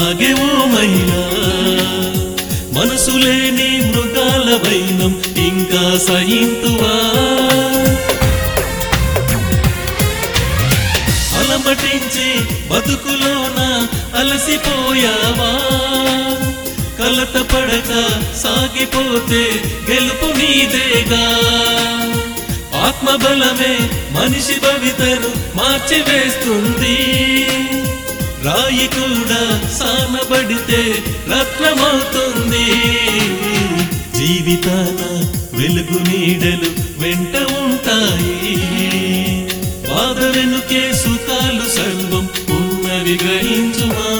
సాగేవో మైలా మనసు లేని మృగాల వైనం ఇంకా సహింతువా అలమటించి బతుకులోన అలసిపోయావా కలత పడక సాగిపోతే గెలుపు నీదేగా ఆత్మబలమే మనిషి భవితను మార్చివేస్తుంది రాయి కూడా సానబడితే రత్నమవుతుంది జీవితాన వెలుగు నీడలు వెంట ఉంటాయి బాధ వెనుకే సుఖాలు సర్వం ఉన్నవి గ్రహించుమా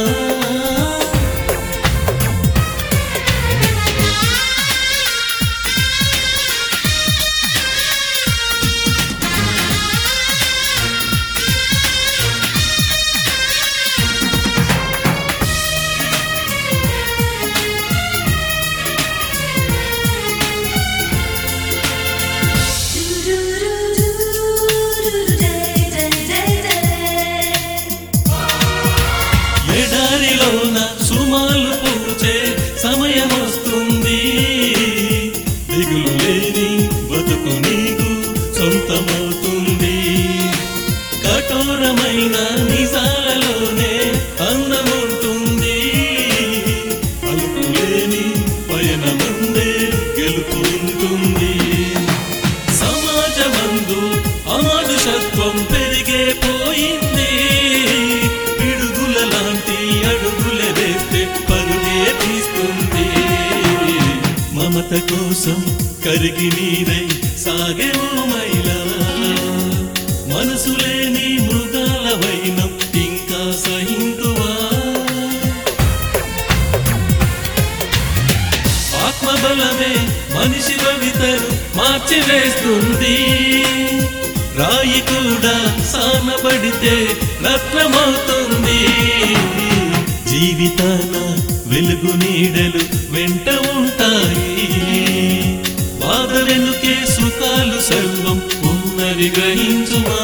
ఎడారిలోన సుమాలు పూచే సమయం వస్తుంది దిగులు లేని బతుకు నీకు సొంతమవుతుంది కఠోరమైన నిజాలలోనే అందముంటుంది అలుపు లేని పయనముందే గెలుపు ఉంటుంది సమాజమందు అమానుషత్వం పెరిగే పోయింది పిడుగుల లాంటి అడుగుల వేస్తే పరుగే తీస్తుంది మమత కోసం కరిగి నీరై సాగే మైలా మనసు లేని మృగాల వైనం ఇంకా సహింతువా ఆత్మబలమే మనిషి భవితను మార్చివేస్తుంది రాయి కూడా సానబడితే రత్నమవుతుంది జీవితాన వెలుగు నీడలు వెంట ఉంటాయి బాధ వెనుకే సుఖాలు సర్వం ఉన్నవి గ్రహించుమా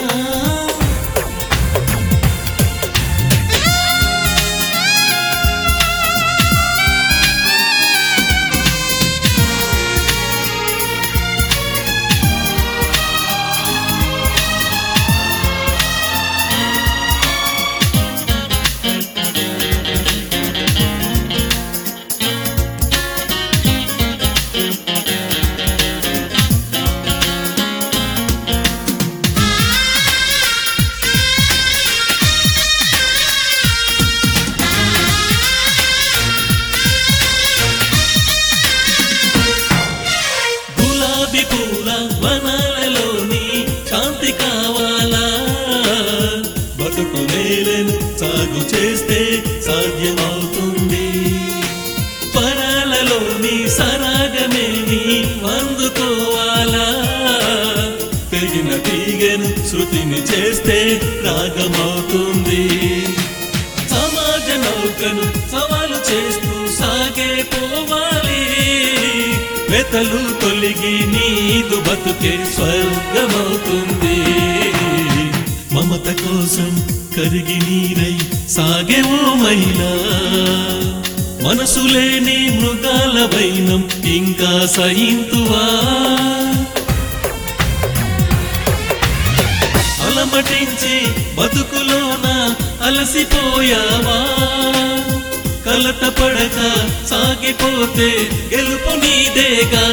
గులాబీ పూల వనాలలోని శాంతి కావాలా బతుకు నేలను సాగు చేస్తే సాధ్యమవుతుంది పరాలలోని సరాగమేని అందుకోవాలా తెగిన తీగను శృతిని చేస్తే రాగమవుతుంది సమాజ నౌకను సవాలు చేస్తూ సాగే పోవాలి వెతలు తొలగి నీదు బతుకే స్వర్గమవుతుంది మమత కోసం కరిగి నీరై సాగే ఓ మైలా మనసు లేని మృగాల వైనం ఇంకా సహింతువా అలమటించి బతుకులోన అలసిపోయావా కలత పడక సాగిపోతే గెలుపు నీదేగా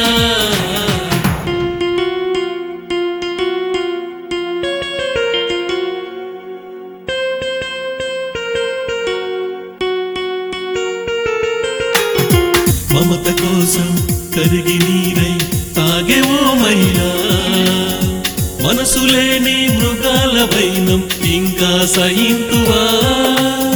మమత కోసం కరిగి నీరై తాగేవో మైలా మనసు లేని మృగాల వైనం ఇంకా సహింతువా